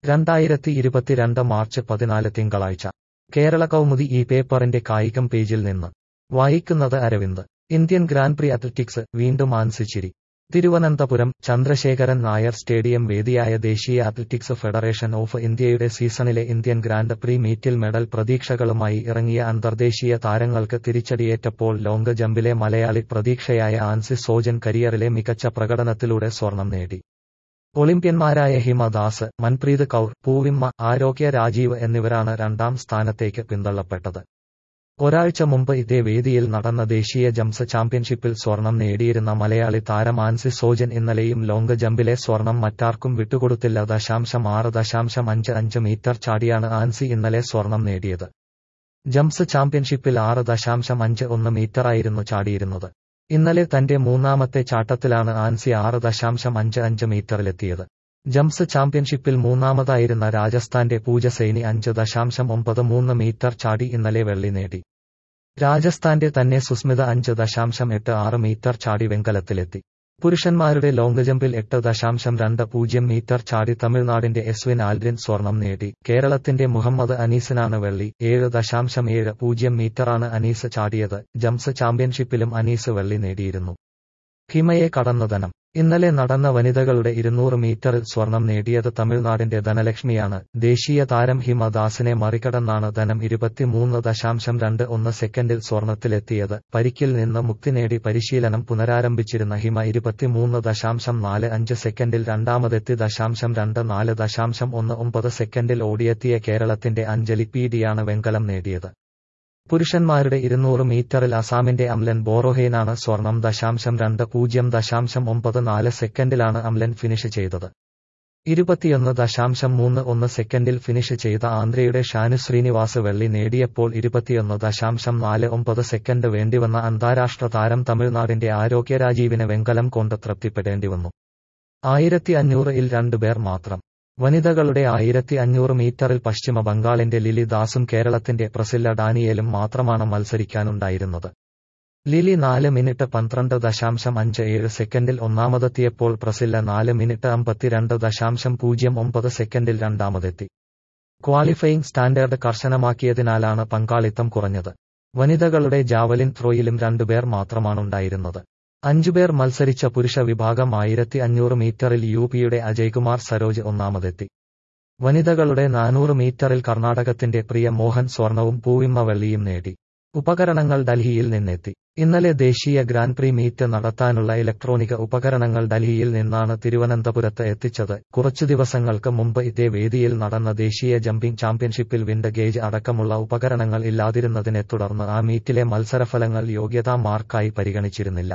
രണ്ടായിരത്തി ഇരുപത്തിരണ്ട് മാർച്ച് പതിനാല് തിങ്കളാഴ്ച കേരള കൗമുദി ഈ പേപ്പറിന്റെ കായികം പേജിൽ നിന്ന് വായിക്കുന്നത് Aravind Indian grand prix athletics വീണ്ടും ആൻസിച്ചിരി തിരുവനന്തപുരം ചന്ദ്രശേഖരൻ നായർ സ്റ്റേഡിയം വേദിയായ ദേശീയ അത്ലറ്റിക്സ് ഫെഡറേഷൻ ഓഫ് ഇന്ത്യയുടെ സീസണിലെ ഇന്ത്യൻ ഗ്രാൻഡ് പ്രി മീറ്റിൽ മെഡൽ പ്രതീക്ഷകളുമായി ഇറങ്ങിയ അന്തർദേശീയ താരങ്ങൾക്ക് തിരിച്ചടിയേറ്റപ്പോൾ ലോങ് ജമ്പിലെ മലയാളി പ്രതീക്ഷയായ ആൻസി സോജൻ കരിയറിലെ മികച്ച പ്രകടനത്തിലൂടെ സ്വർണം നേടി ഒളിമ്പ്യന്മാരായ ഹിമ ദാസ് മൻപ്രീത് കൗർ പൂവിമ്മ ആരോഗ്യ രാജീവ് എന്നിവരാണ് രണ്ടാം സ്ഥാനത്തേക്ക് പിന്തള്ളപ്പെട്ടത് ഒരാഴ്ച മുമ്പ് ഇതേ വേദിയിൽ നടന്ന ദേശീയ ജംസ് ചാമ്പ്യൻഷിപ്പിൽ സ്വർണം നേടിയിരുന്ന മലയാളി താരം ആൻസി സോജൻ ഇന്നലെയും ലോങ് ജമ്പിലെ സ്വർണം മറ്റാർക്കും വിട്ടുകൊടുത്തില്ല ദശാംശം ആറ് ദശാംശം അഞ്ച് അഞ്ച് മീറ്റർ ചാടിയാണ് ആൻസി ഇന്നലെ സ്വർണം നേടിയത് ജംസ് ചാമ്പ്യൻഷിപ്പിൽ ആറ് ദശാംശം അഞ്ച് ഒന്ന് മീറ്ററായിരുന്നു ചാടിയിരുന്നത് ഇന്നലെ തന്റെ മൂന്നാമത്തെ ചാട്ടത്തിലാണ് ആൻസി ആറ് ദശാംശം അഞ്ച് അഞ്ച് മീറ്ററിലെത്തിയത് ജംസ് ചാമ്പ്യൻഷിപ്പിൽ മൂന്നാമതായിരുന്ന രാജസ്ഥാന്റെ പൂജ സൈനി അഞ്ച് ദശാംശം ഒമ്പത് മൂന്ന് മീറ്റർ ചാടി ഇന്നലെ വെള്ളി നേടി രാജസ്ഥാന്റെ തന്നെ സുസ്മിത അഞ്ച് ദശാംശം എട്ട് ആറ് മീറ്റർ ചാടി വെങ്കലത്തിലെത്തി പുരുഷന്മാരുടെ ലോങ് ജമ്പിൽ എട്ട് ദശാംശം രണ്ട് പൂജ്യം മീറ്റർ ചാടി തമിഴ്നാടിന്റെ എസ്വിൻ ആൽഡ്രിൻ സ്വർണം നേടി കേരളത്തിന്റെ മുഹമ്മദ് അനീസിനാണ് വെള്ളി ഏഴ് ദശാംശം ഏഴ് പൂജ്യം മീറ്ററാണ് അനീസ് ചാടിയത് ജംസ് ചാമ്പ്യൻഷിപ്പിലും അനീസ് വെള്ളി നേടിയിരുന്നു ഹിമയെ കടന്ന ധനം ഇന്നലെ നടന്ന വനിതകളുടെ ഇരുന്നൂറ് മീറ്ററിൽ സ്വർണം നേടിയത് തമിഴ്നാടിന്റെ ധനലക്ഷ്മിയാണ് ദേശീയ താരം ഹിമ ദാസിനെ മറികടന്നാണ് ധനം ഇരുപത്തിമൂന്ന് ദശാംശം രണ്ട് ഒന്ന് സെക്കൻഡിൽ സ്വർണത്തിലെത്തിയത് പരിക്കിൽ നിന്ന് മുക്തി നേടി പരിശീലനം പുനരാരംഭിച്ചിരുന്ന ഹിമ ഇരുപത്തിമൂന്ന് ദശാംശം നാല് അഞ്ച് സെക്കൻഡിൽ രണ്ടാമതെത്തി ദശാംശം രണ്ട് നാല് ദശാംശം ഒന്ന് ഒമ്പത് സെക്കൻഡിൽ ഓടിയെത്തിയ കേരളത്തിന്റെ അഞ്ജലി പീഡിയാണ് വെങ്കലം നേടിയത് പുരുഷന്മാരുടെ ഇരുന്നൂറ് മീറ്ററിൽ അസാമിന്റെ അംലൻ ബോറോഹെയിനാണ് സ്വർണം ദശാംശം രണ്ട് പൂജ്യം ദശാംശം ഒമ്പത് നാല് സെക്കൻഡിലാണ് അംലൻ ഫിനിഷ് ചെയ്തത് ഇരുപത്തിയൊന്ന് ദശാംശം മൂന്ന് ഒന്ന് സെക്കൻഡിൽ ഫിനിഷ് ചെയ്ത ആന്ധ്രയുടെ ഷാനു ശ്രീനിവാസ് വെള്ളി നേടിയപ്പോൾ ഇരുപത്തിയൊന്ന് ദശാംശം നാല് ഒമ്പത് സെക്കൻഡ് വേണ്ടിവന്ന അന്താരാഷ്ട്ര താരം തമിഴ്നാടിന്റെ ആരോഗ്യ രാജീവിന് വെങ്കലം കൊണ്ട് തൃപ്തിപ്പെടേണ്ടി വന്നു ആയിരത്തി അഞ്ഞൂറിൽ രണ്ടുപേർ മാത്രം വനിതകളുടെ ആയിരത്തി അഞ്ഞൂറ് മീറ്ററിൽ പശ്ചിമ ബംഗാളിന്റെ ലിലി ദാസും കേരളത്തിന്റെ പ്രസില്ല ഡാനിയേലും മാത്രമാണ് മത്സരിക്കാനുണ്ടായിരുന്നത് ലിലി നാല് മിനിറ്റ് പന്ത്രണ്ട് ദശാംശം അഞ്ച് ഏഴ് സെക്കൻഡിൽ ഒന്നാമതെത്തിയപ്പോൾ പ്രസില്ല നാല് മിനിറ്റ് അമ്പത്തിരണ്ട് ദശാംശം പൂജ്യം ഒമ്പത് സെക്കൻഡിൽ രണ്ടാമതെത്തി ക്വാളിഫയിംഗ് സ്റ്റാൻഡേർഡ് കർശനമാക്കിയതിനാലാണ് പങ്കാളിത്തം കുറഞ്ഞത് വനിതകളുടെ ജാവലിൻ ത്രോയിലും രണ്ടുപേർ മാത്രമാണുണ്ടായിരുന്നത് അഞ്ചുപേർ മത്സരിച്ച പുരുഷ വിഭാഗം ആയിരത്തി അഞ്ഞൂറ് മീറ്ററിൽ യു പിയുടെ അജയ്കുമാർ സരോജ് ഒന്നാമതെത്തി വനിതകളുടെ നാനൂറ് മീറ്ററിൽ കർണാടകത്തിന്റെ പ്രിയ മോഹൻ സ്വർണവും പൂവിമ്മ വെള്ളിയും നേടി ഉപകരണങ്ങൾ ഡൽഹിയിൽ നിന്നെത്തി ഇന്നലെ ദേശീയ ഗ്രാൻഡ് പ്രി മീറ്റ് നടത്താനുള്ള ഇലക്ട്രോണിക ഉപകരണങ്ങൾ ഡൽഹിയിൽ നിന്നാണ് തിരുവനന്തപുരത്ത് എത്തിച്ചത് കുറച്ചു ദിവസങ്ങൾക്ക് മുമ്പ് ഇതേ വേദിയിൽ നടന്ന ദേശീയ ജമ്പിംഗ് ചാമ്പ്യൻഷിപ്പിൽ വിൻഡ് ഗേജ് അടക്കമുള്ള ഉപകരണങ്ങൾ ഇല്ലാതിരുന്നതിനെ തുടർന്ന് ആ മീറ്റിലെ മത്സരഫലങ്ങൾ യോഗ്യതാ മാർക്കായി പരിഗണിച്ചിരുന്നില്ല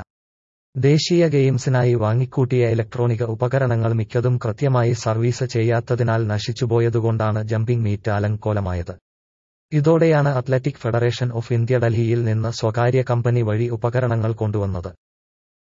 ദേശീയ ഗെയിംസിനായി വാങ്ങിക്കൂട്ടിയ ഇലക്ട്രോണിക ഉപകരണങ്ങൾ മിക്കതും കൃത്യമായി സർവീസ് ചെയ്യാത്തതിനാൽ നശിച്ചുപോയതുകൊണ്ടാണ് ജമ്പിംഗ് മീറ്റ് അലങ്കോലമായത് ഇതോടെയാണ് അത്ലറ്റിക് ഫെഡറേഷൻ ഓഫ് ഇന്ത്യ ഡൽഹിയിൽ നിന്ന് സ്വകാര്യ കമ്പനി വഴി ഉപകരണങ്ങൾ കൊണ്ടുവന്നത്